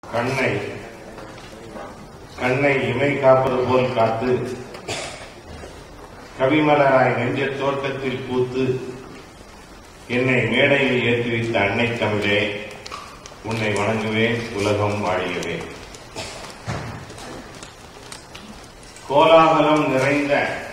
கண்ணை கண்ணை இமை காப்பது போல் காத்து கவிமலராய் நெஞ்ச தோட்டத்தில் பூத்து என்னை மேடையில் ஏற்றி வைத்த அன்னை தமிழே உன்னை வணங்குவேன் உலகம் வாழியவே கோலாகலம் நிறைந்த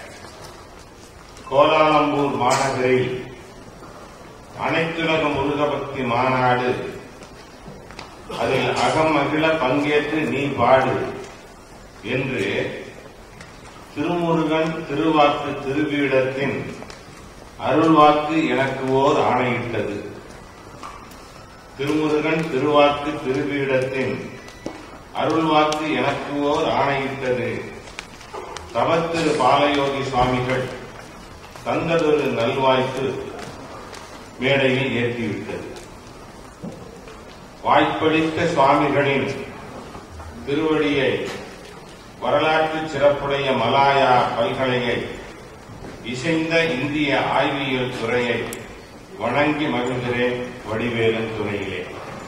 கோலாலம்பூர் மாநகரில் அனைத்துலக முருகபக்தி மாநாடு அதில் அகமகிழ பங்கேற்று நீ பாடு என்று திருமுருகன் திருவாக்கு திருவீடத்தின் அருள்வாக்கு எனக்கு ஓர் ஆணையிட்டது திருமுருகன் திருவாக்கு திருவீடத்தின் அருள்வாக்கு எனக்கு ஓர் ஆணையிட்டது தவத்திரு பாலயோகி சுவாமிகள் தந்ததொரு நல்வாய்ப்பு மேடையில் ஏற்றிவிட்டது வாய்ப்பளித்த சுவாமிகளின் திருவடியை வரலாற்று சிறப்புடைய மலாயா பல்கலையை இசைந்த இந்திய ஆய்வியல் துறையை வணங்கி மகிழ்கிறேன் வடிவேலன் துறையிலே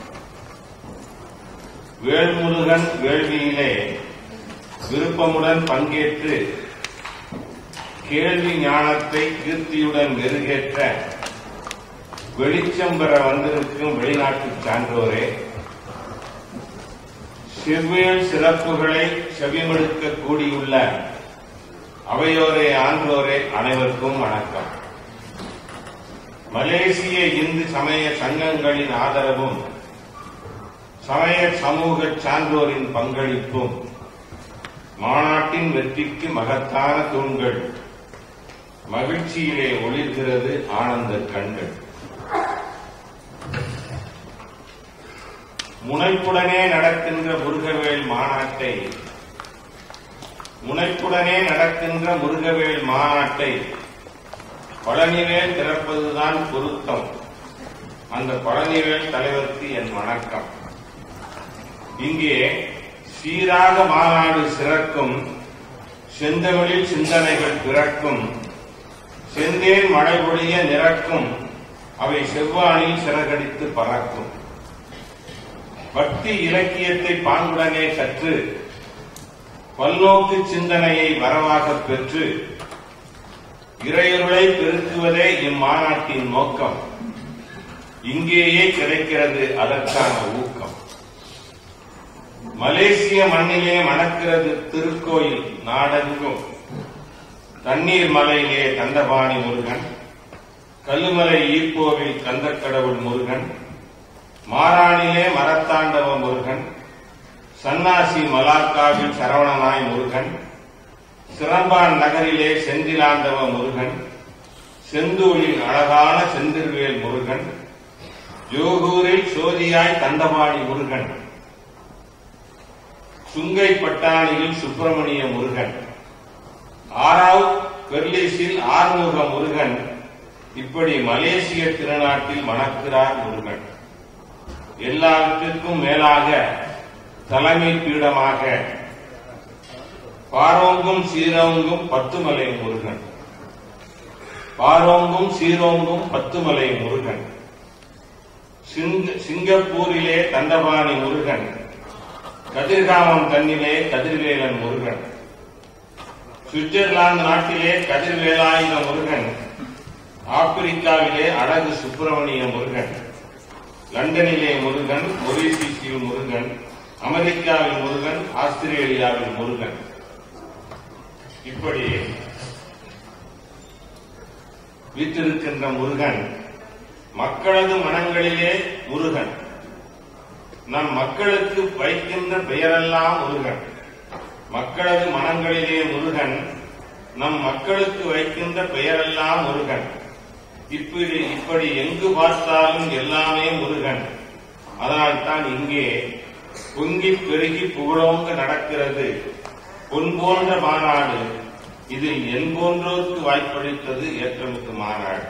வேல்முருகன் வேள்வியிலே விருப்பமுடன் பங்கேற்று கேள்வி ஞானத்தை கீர்த்தியுடன் மெருகேற்ற வெளிச்சம் பெற வந்திருக்கும் வெளிநாட்டு சான்றோரே செவ்வேல் சிறப்புகளை செவிமடுக்க கூடியுள்ள அவையோரே ஆன்றோரே அனைவருக்கும் வணக்கம் மலேசிய இந்து சமய சங்கங்களின் ஆதரவும் சமய சமூக சான்றோரின் பங்களிப்பும் மாநாட்டின் வெற்றிக்கு மகத்தான தூண்கள் மகிழ்ச்சியிலே ஒளிர்கிறது ஆனந்த கண்கள் முனைப்புடனே நடக்கின்ற முருகவேல் மாநாட்டை முனைப்புடனே நடக்கின்ற முருகவேல் மாநாட்டை பழனிவேல் திறப்பதுதான் பொருத்தம் அந்த பழனிவேல் தலைவருக்கு என் வணக்கம் இங்கே சீராக மாநாடு சிறக்கும் செந்தமிழில் சிந்தனைகள் பிறக்கும் செந்தேன் மழை பொழிய நிறக்கும் அவை செவ்வானில் சிறகடித்து பறக்கும் பக்தி இலக்கியத்தை பாங்குடனே கற்று பல்நோக்கு சிந்தனையை வரவாகப் பெற்று இறையருளை பெருக்குவதே இம்மாநாட்டின் நோக்கம் இங்கேயே கிடைக்கிறது அதற்கான ஊக்கம் மலேசிய மண்ணிலே மணக்கிறது திருக்கோயில் நாடெங்கும் தண்ணீர் மலையிலே தண்டபாணி முருகன் கல்லுமலை ஈப்போவில் கந்தக்கடவுள் முருகன் மாராணிலே மரத்தாண்டவ முருகன் சன்னாசி மலாக்காவில் சரவணனாய் முருகன் சிறம்பான் நகரிலே செந்திலாண்டவ முருகன் செந்தூரில் அழகான செந்தில்வேல் முருகன் ஜோகூரில் சோதியாய் தண்டபாணி முருகன் சுங்கை பட்டாணியில் சுப்பிரமணிய முருகன் ஆறாவ் பெர்லிஸில் ஆறுமுக முருகன் இப்படி மலேசிய திருநாட்டில் மணக்கிறார் முருகன் எல்லாவற்றிற்கும் மேலாக தலைமை பீடமாக பாரோங்கும் சீரோங்கும் பத்துமலை முருகன் பாரோங்கும் சீரோங்கும் பத்துமலை முருகன் சிங்க- சிங்கப்பூரிலே தண்டபாணி முருகன் கதிர்காமம் தன்னிலே கதிர்வேலன் முருகன் சுவிட்சர்லாந்து நாட்டிலே கதிர்வேலாயுத முருகன் ஆப்பிரிக்காவிலே அழகு சுப்பிரமணிய முருகன் லண்டனிலே முருகன் மொரிசியில் முருகன் அமெரிக்காவில் முருகன் ஆஸ்திரேலியாவில் முருகன் இப்படி வீற்றிருக்கின்ற முருகன் மக்களது மனங்களிலே முருகன் நம் மக்களுக்கு வைக்கின்ற பெயரெல்லாம் முருகன் மக்களது மனங்களிலே முருகன் நம் மக்களுக்கு வைக்கின்ற பெயரெல்லாம் முருகன் இப்படி இப்படி எங்கு பார்த்தாலும் எல்லாமே முருகன் அதனால்தான் இங்கே பொங்கி பெருகி புகழோங்க நடக்கிறது பொன் போன்ற மாநாடு இதில் என் போன்றோருக்கு வாய்ப்பளித்தது ஏற்றமிக்கு மாநாடு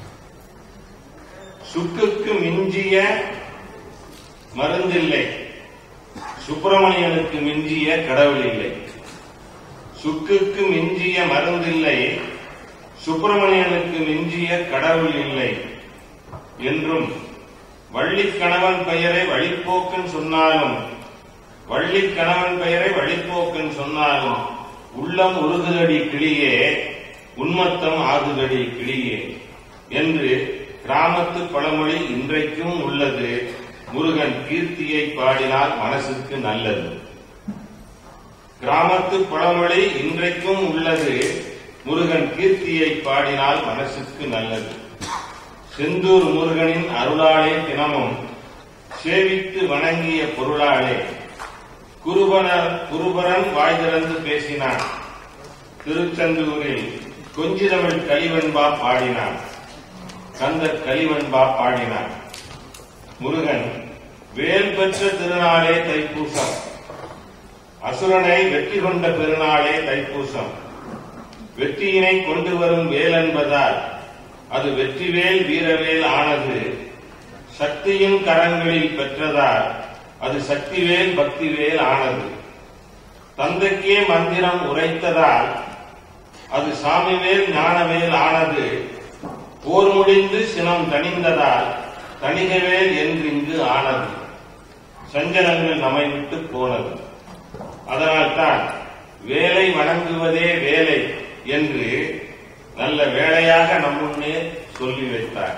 சுக்குக்கு மிஞ்சிய மருந்தில்லை சுப்பிரமணியனுக்கு மிஞ்சிய கடவுள் இல்லை சுக்குக்கு மிஞ்சிய மருந்தில்லை சுப்பிரமணியனுக்கு மிஞ்சிய கடவுள் இல்லை என்றும் வள்ளிக் கணவன் பெயரை வழிப்போக்கன் சொன்னாலும் வள்ளி கணவன் பெயரை வழிப்போக்கன் சொன்னாலும் உள்ளம் உருகுதடி கிளியே உன்மத்தம் ஆகுதடி கிளியே என்று கிராமத்து பழமொழி இன்றைக்கும் உள்ளது முருகன் கீர்த்தியை பாடினால் மனசுக்கு நல்லது கிராமத்து பழமொழி இன்றைக்கும் உள்ளது முருகன் கீர்த்தியை பாடினால் மனசுக்கு நல்லது செந்தூர் முருகனின் அருளாலே தினமும் சேவித்து வணங்கிய பொருளாலே குருபனர் குருபரன் வாய் திறந்து பேசினான் திருச்செந்தூரில் கொஞ்சிதமிழ் கலிவன்பா பாடினான் கந்தர் கலிவன்பா பாடினான் முருகன் வேல் பெற்ற திருநாளே தைப்பூசம் அசுரனை வெற்றி கொண்ட பெருநாளே தைப்பூசம் வெற்றியினை கொண்டு வரும் வேல் என்பதால் அது வெற்றிவேல் வீரவேல் ஆனது சக்தியின் கரங்களில் பெற்றதால் அது சக்திவேல் பக்திவேல் ஆனது தந்தைக்கே மந்திரம் உரைத்ததால் அது சாமிவேல் ஞானவேல் ஆனது போர் முடிந்து சினம் தணிந்ததால் தணிகவேல் என்று இங்கு ஆனது சஞ்சலங்கள் நம்மை விட்டு போனது அதனால்தான் வேலை வணங்குவதே வேலை என்று நல்ல வேலையாக நம்முன்னே சொல்லி வைத்தார்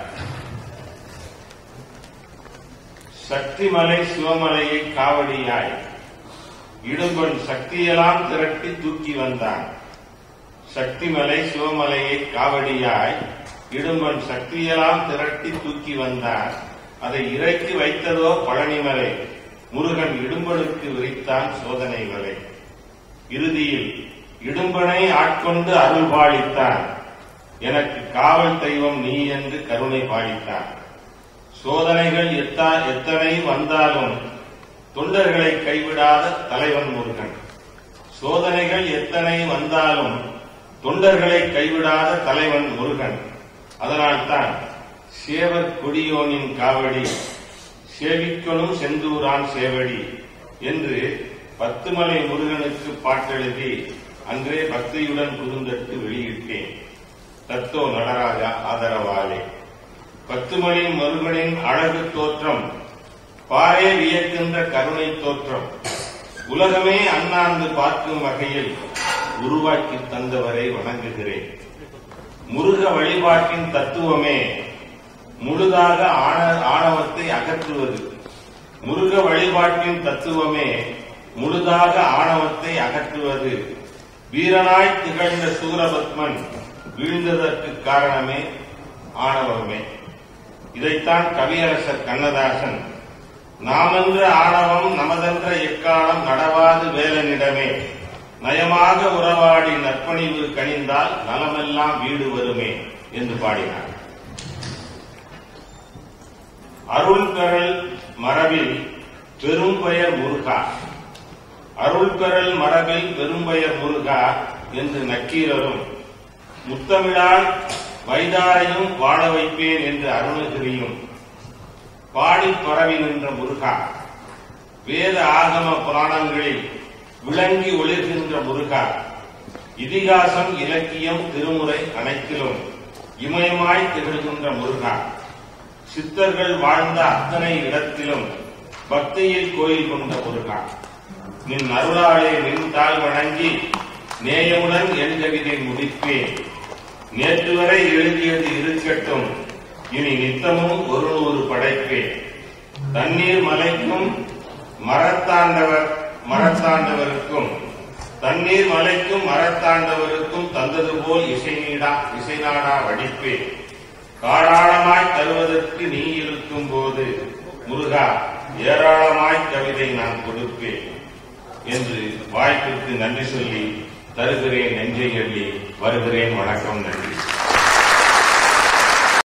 சக்திமலை சிவமலையை காவடியாய் இடும்பன் சக்தியெல்லாம் திரட்டி தூக்கி வந்தான் சக்திமலை சிவமலையை காவடியாய் இடும்பன் சக்தியெல்லாம் திரட்டி தூக்கி வந்தான் அதை இறக்கி வைத்ததோ பழனிமலை முருகன் இடும்பனுக்கு விரித்தான் சோதனை வலை இறுதியில் இடும்பனை ஆட்கொண்டு அருள் பாலித்தான் எனக்கு காவல் தெய்வம் நீ என்று கருணை பாலித்தான் சோதனைகள் எத்தா எத்தனை வந்தாலும் தொண்டர்களை கைவிடாத தலைவன் முருகன் சோதனைகள் எத்தனை வந்தாலும் தொண்டர்களை கைவிடாத தலைவன் முருகன் அதனால்தான் சேவர் கொடியோனின் காவடி சேவிக்கணும் செந்தூரான் சேவடி என்று பத்துமலை முருகனுக்கு பாட்டெழுதி அன்றே பக்தியுடன் குறுந்தட்டு வெளியிட்டேன் தத்தோ நடராஜா ஆதரவாலே பத்துமணி முருகனின் அழகு தோற்றம் பாரே வியக்கின்ற கருணை தோற்றம் உலகமே அண்ணாந்து பார்க்கும் வகையில் உருவாக்கி தந்தவரை வணங்குகிறேன் முருக வழிபாட்டின் தத்துவமே முழுதாக ஆண- ஆணவத்தை அகற்றுவது முருக வழிபாட்டின் தத்துவமே முழுதாக ஆணவத்தை அகற்றுவது வீரனாய் திகழ்ந்த சூரபத்மன் வீழ்ந்ததற்கு காரணமே ஆணவமே இதைத்தான் கவியரசர் கண்ணதாசன் நாமென்ற ஆணவம் நமதென்ற எக்காலம் நடவாது வேலனிடமே நயமாக உறவாடி நற்பணிவு கனிந்தால் நலமெல்லாம் வீடு வருமே என்று பாடினார் அருள் பெறல் மரபில் பெரும்பெயர் முருகா அருள் பெறல் மரபில் பெரும்பெயர் முருகா என்று நக்கீரரும் முத்தமிழால் வைதாரையும் வாழ வைப்பேன் என்று அருணகிரியும் பாடி பரவி நின்ற முருகா வேத ஆகம புராணங்களில் விளங்கி ஒளிர்கின்ற முருகா இதிகாசம் இலக்கியம் திருமுறை அனைத்திலும் இமயமாய் திகழ்கின்ற முருகா சித்தர்கள் வாழ்ந்த அத்தனை இடத்திலும் பக்தியில் கோயில் கொண்ட முருகா நின் அருளாலே நின் தாழ் வணங்கி நேயமுடன் என் கவிதை முடிப்பேன் நேற்று வரை எழுதியது இருக்கட்டும் இனி நித்தமும் ஒரு நூறு படைப்பேன் தண்ணீர் மலைக்கும் மரத்தாண்டவர் மரத்தாண்டவருக்கும் தண்ணீர் மலைக்கும் மரத்தாண்டவருக்கும் தந்தது போல் இசை நீடா இசை நாடா வடிப்பேன் காராளமாய் தருவதற்கு நீ இருக்கும் போது முருகா ஏராளமாய் கவிதை நான் கொடுப்பேன் என்று வாய்ப்பிற்கு நன்றி சொல்லி தருகிறேன் நெஞ்சை எள்ளி வருகிறேன் வணக்கம் நன்றி